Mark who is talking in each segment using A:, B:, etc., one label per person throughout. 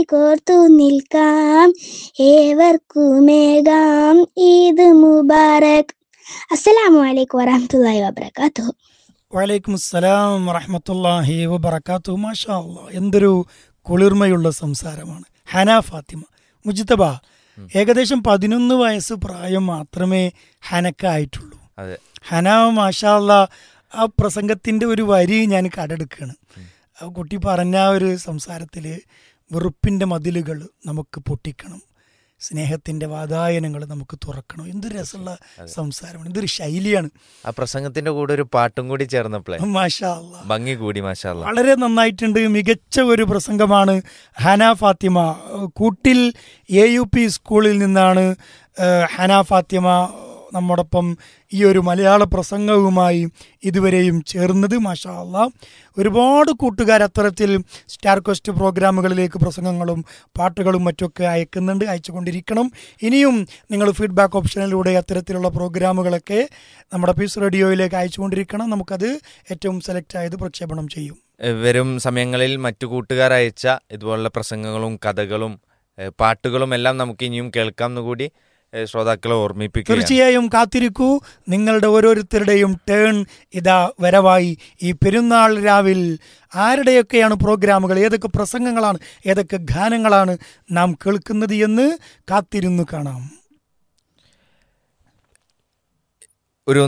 A: കോർത്തു നിൽക്കാം ഏവർക്കുമേകാം ഈദ് മുബാറക് അസ്സലാമു അലൈക്കും വറഹ്മത്തുള്ളാഹി വബറകാതുഹു
B: വലൈക്കും അസ്സലാം വറഹമത്തല്ലാഹി വബർക്കാത്തു മാഷാ അല്ലാ എന്തൊരു കുളിർമയുള്ള സംസാരമാണ് ഹന ഫാത്തിമ മുജിത്തബ ഏകദേശം പതിനൊന്ന് വയസ്സ് പ്രായം മാത്രമേ ഹനക്ക് ആയിട്ടുള്ളൂ
C: അതെ
B: ഹന മാഷാ അല്ലാ ആ പ്രസംഗത്തിന്റെ ഒരു വരി ഞാൻ കടെടുക്കുകയാണ് ആ കുട്ടി പറഞ്ഞ ആ ഒരു സംസാരത്തിൽ വെറുപ്പിന്റെ മതിലുകൾ നമുക്ക് പൊട്ടിക്കണം സ്നേഹത്തിന്റെ വാതായനങ്ങൾ നമുക്ക് തുറക്കണം എന്തൊരു രസമുള്ള സംസാരമാണ് എന്തൊരു ശൈലിയാണ്
C: ആ പ്രസംഗത്തിന്റെ കൂടെ ഒരു പാട്ടും കൂടി ചേർന്നപ്പോഴേ
B: മാഷാ അല്ലാ
C: ഭംഗി കൂടി മാഷാല്ല
B: വളരെ നന്നായിട്ടുണ്ട് മികച്ച ഒരു പ്രസംഗമാണ് ഹന ഫാത്തിമ കൂട്ടിൽ എ യു പി സ്കൂളിൽ നിന്നാണ് ഏഹ്, ഹന ഫാത്തിമ നമ്മോടൊപ്പം ഈ ഒരു മലയാള പ്രസംഗവുമായി ഇതുവരെയും ചേർന്നത് മാഷാ അല്ലാ ഒരുപാട് കൂട്ടുകാർ അത്തരത്തിൽ സ്റ്റാർ ക്വസ്റ്റ് പ്രോഗ്രാമുകളിലേക്ക് പ്രസംഗങ്ങളും പാട്ടുകളും മറ്റുമൊക്കെ അയക്കുന്നുണ്ട് അയച്ചുകൊണ്ടിരിക്കണം ഇനിയും നിങ്ങൾ ഫീഡ്ബാക്ക് ഓപ്ഷനിലൂടെ അത്തരത്തിലുള്ള പ്രോഗ്രാമുകളൊക്കെ നമ്മുടെ പീസ് റേഡിയോയിലേക്ക് അയച്ചുകൊണ്ടിരിക്കണം നമുക്കത് ഏറ്റവും സെലക്ട് ആയത് പ്രക്ഷേപണം ചെയ്യും
C: വരും സമയങ്ങളിൽ മറ്റു കൂട്ടുകാർ അയച്ച ഇതുപോലുള്ള പ്രസംഗങ്ങളും കഥകളും ഏഹ് പാട്ടുകളും എല്ലാം നമുക്ക് ഇനിയും കേൾക്കാം എന്നുകൂടി ഏഹ് ശ്രോതാക്കളെ ഓർമ്മിപ്പിക്കുക
B: തീർച്ചയായും കാത്തിരിക്കൂ നിങ്ങളുടെ ഓരോരുത്തരുടെയും ടേൺ ഇതാ വരവായി ഈ പെരുന്നാൾ രാവിൽ ആരുടെയൊക്കെയാണ് പ്രോഗ്രാമുകൾ ഏതൊക്കെ പ്രസംഗങ്ങളാണ് ഏതൊക്കെ ഗാനങ്ങളാണ് നാം കേൾക്കുന്നത് എന്ന് കാത്തിരുന്നു കാണാം
C: ഒരു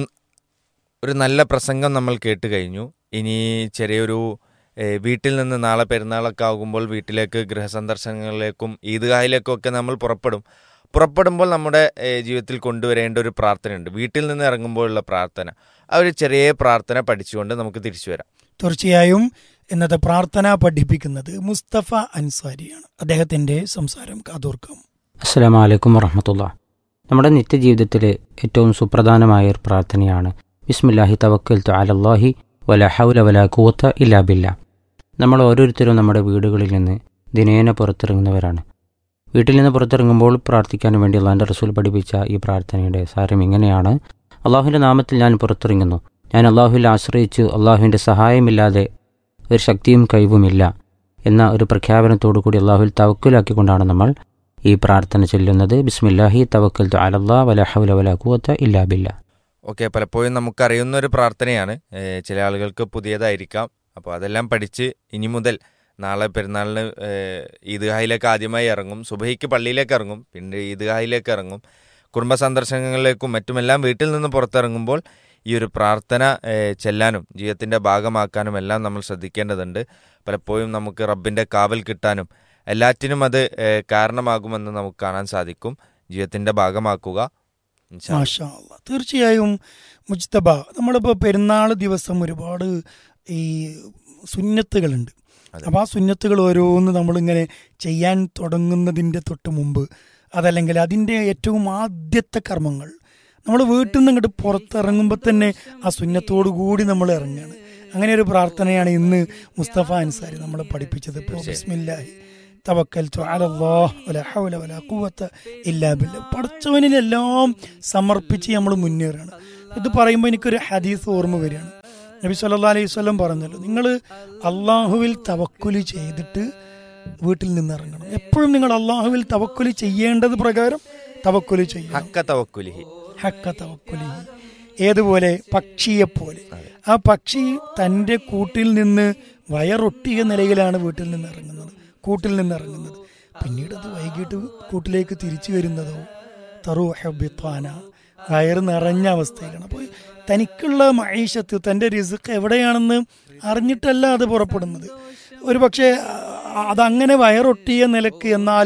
C: ഒരു നല്ല പ്രസംഗം നമ്മൾ കേട്ട് കഴിഞ്ഞു ഇനി ചെറിയൊരു ഏഹ്, വീട്ടിൽ നിന്ന് നാളെ പെരുന്നാളൊക്കെ ആകുമ്പോൾ വീട്ടിലേക്ക് ഗൃഹസന്ദർശനങ്ങളിലേക്കും ഈദ്ഗാഹിലേക്കും ഒക്കെ നമ്മൾ പുറപ്പെടും പുറപ്പെടുമ്പോൾ നമ്മുടെ ഏഹ്, ജീവിതത്തിൽ കൊണ്ടുവരേണ്ട ഒരു പ്രാർത്ഥനയുണ്ട് വീട്ടിൽ നിന്ന് ഇറങ്ങുമ്പോഴുള്ള പ്രാർത്ഥന ആ ഒരു ചെറിയ പ്രാർത്ഥന പഠിച്ചുകൊണ്ട് നമുക്ക് തിരിച്ചു വരാം
B: തീർച്ചയായും ഇന്നത്തെ പ്രാർത്ഥന പഠിപ്പിക്കുന്നത് മുസ്തഫ അൻസാരിയാണ് അദ്ദേഹത്തിന്റെ സംസാരം കാതോർക്കാം
D: അസ്സലാമു അലൈക്കും വറഹമത്തുള്ള നമ്മുടെ നിത്യജീവിതത്തിലെ ഏറ്റവും സുപ്രധാനമായ ഒരു പ്രാർത്ഥനയാണ് ബിസ്മില്ലാഹി തവക്കൽ അലല്ലാഹി വല ഹൗല വല കൂത്ത ഇല്ലാ ബില്ല നമ്മൾ ഓരോരുത്തരും നമ്മുടെ വീടുകളിൽ നിന്ന് ദിനേന പുറത്തിറങ്ങുന്നവരാണ് വീട്ടിൽ നിന്ന് പുറത്തിറങ്ങുമ്പോൾ പ്രാർത്ഥിക്കാൻ വേണ്ടി അള്ളാഹിൻ്റെ റസൂൽ പഠിപ്പിച്ച ഈ പ്രാർത്ഥനയുടെ സാരം ഇങ്ങനെയാണ് അള്ളാഹുവിൻ്റെ നാമത്തിൽ ഞാൻ പുറത്തിറങ്ങുന്നു ഞാൻ അള്ളാഹുവിൽ ആശ്രയിച്ച് അള്ളാഹുവിൻ്റെ സഹായമില്ലാതെ ഒരു ശക്തിയും കഴിവുമില്ല എന്ന ഒരു പ്രഖ്യാപനത്തോടു കൂടി അള്ളാഹുവിൽ തവക്കുലാക്കിക്കൊണ്ടാണ് നമ്മൾ ഈ പ്രാർത്ഥന ചൊല്ലുന്നത് ബിസ്മില്ലാഹി തവക്കൽ അലല്ലാ വല ഹൗല വല കൂവത്ത ഇല്ലാ ബില്ല
C: ഓക്കെ പലപ്പോഴും നമുക്കറിയുന്ന ഒരു പ്രാർത്ഥനയാണ് ഏഹ്, ചില ആളുകൾക്ക് പുതിയതായിരിക്കാം അപ്പോൾ അതെല്ലാം പഠിച്ച് ഇനി മുതൽ നാളെ പെരുന്നാളിന് ഏഹ്, ഈദ്ഗാഹിലേക്ക് ആദ്യമായി ഇറങ്ങും സുബഹിക്ക് പള്ളിയിലേക്ക് ഇറങ്ങും പിന്നെ ഈദ്ഗാഹിലേക്ക് ഇറങ്ങും കുടുംബ സന്ദർശനങ്ങളിലേക്കും മറ്റുമെല്ലാം വീട്ടിൽ നിന്ന് പുറത്തിറങ്ങുമ്പോൾ ഈ ഒരു പ്രാർത്ഥന ഏഹ്, ചെല്ലാനും ജീവിതത്തിൻ്റെ ഭാഗമാക്കാനും എല്ലാം നമ്മൾ ശ്രദ്ധിക്കേണ്ടതുണ്ട് പലപ്പോഴും നമുക്ക് റബ്ബിൻ്റെ കാവൽ കിട്ടാനും എല്ലാറ്റിനും അത് ഏഹ്, കാരണമാകുമെന്ന് നമുക്ക് കാണാൻ സാധിക്കും ജീവിതത്തിൻ്റെ ഭാഗമാക്കുക ഇൻഷാ അല്ലാ.
B: മാഷാ അല്ലാ. തീർച്ചയായും മുജ്തബ നമ്മളിപ്പോൾ പെരുന്നാൾ ദിവസം ഒരുപാട് ഈ സുന്നത്തുകളുണ്ട്
C: അതെ.
B: അപ്പോൾ ആ സുന്നത്തുകൾ ഓരോന്ന് നമ്മളിങ്ങനെ ചെയ്യാൻ തുടങ്ങുന്നതിൻ്റെ തൊട്ട് മുമ്പ് അതല്ലെങ്കിൽ അതിൻ്റെ ഏറ്റവും ആദ്യത്തെ കർമ്മങ്ങൾ നമ്മൾ വീട്ടിൽ നിന്ന് ഇങ്ങോട്ട് പുറത്തിറങ്ങുമ്പോൾ തന്നെ ആ സുന്നത്തോടു കൂടി നമ്മൾ ഇറങ്ങുകയാണ് അങ്ങനെ ഒരു പ്രാർത്ഥനയാണ് ഇന്ന് മുസ്തഫ അൻസാരി നമ്മളെ പഠിപ്പിച്ചത് ഇപ്പോൾ ബിസ്മില്ലാഹി തവക്കൽതു അലല്ലാഹ് വലാ ഹൗല വലാ ഖുവത ഇല്ലാ ബില്ലാഹ് പടച്ചവനിലെല്ലാം സമർപ്പിച്ച് നമ്മൾ മുന്നേറുകയാണ് ഇത് പറയുമ്പോൾ എനിക്കൊരു ഹദീസ് ഓർമ്മ വരികയാണ് നബി സല്ലല്ലാഹു അലൈഹി വസല്ലം പറഞ്ഞല്ലോ നിങ്ങൾ അള്ളാഹുവിൽ തവക്കുലി ചെയ്തിട്ട് വീട്ടിൽ നിന്ന് ഇറങ്ങണം എപ്പോഴും നിങ്ങൾ അള്ളാഹുവിൽ തവക്കുലി ചെയ്യേണ്ടത് പ്രകാരം തവക്കുലി ചെയ്യണം
C: ഹക്ക തവക്കുലിഹി
B: ഹക്ക തവക്കുലി ഏതുപോലെ പക്ഷിയെപ്പോലെ ആ പക്ഷി തൻ്റെ കൂട്ടിൽ നിന്ന് വയറൊട്ടിയ നിലയിലാണ് വീട്ടിൽ നിന്ന് ഇറങ്ങുന്നത് കൂട്ടിൽ നിന്ന് ഇറങ്ങുന്നത് പിന്നീട് അത് വൈകിട്ട് കൂട്ടിലേക്ക് തിരിച്ചു വരുന്നതോ തറു ഹെബിത്വാന വയറ് നിറഞ്ഞ അവസ്ഥയിലാണ് അപ്പോൾ തനിക്കുള്ള മൈഷത്ത് തൻ്റെ റിസുക്ക് എവിടെയാണെന്ന് അറിഞ്ഞിട്ടല്ല അത് പുറപ്പെടുന്നത് ഒരു പക്ഷേ അതങ്ങനെ വയറൊട്ടിയ നിലക്ക് എന്നാൽ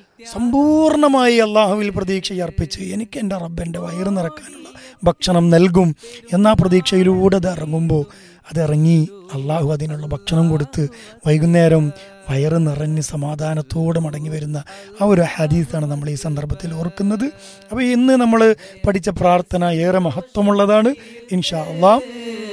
B: സമ്പൂർണമായി അള്ളാഹുവിൽ പ്രതീക്ഷ അർപ്പിച്ച് എനിക്ക് എൻ്റെ റബ്ബൻ്റെ വയറ് നിറക്കാനുള്ള ഭക്ഷണം നൽകും എന്ന പ്രതീക്ഷയിലൂടെ അത് ഇറങ്ങുമ്പോൾ അതിറങ്ങി അള്ളാഹു അതിനുള്ള ഭക്ഷണം കൊടുത്ത് വൈകുന്നേരം വയറ് നിറഞ്ഞ് സമാധാനത്തോടെ മടങ്ങി വരുന്ന ആ ഒരു ഹദീസാണ് നമ്മൾ ഈ സന്ദർഭത്തിൽ ഓർക്കുന്നത് അപ്പോൾ ഇന്ന് നമ്മൾ പഠിച്ച പ്രാർത്ഥന ഏറെ മഹത്വമുള്ളതാണ് ഇൻഷാ അള്ളാഹ്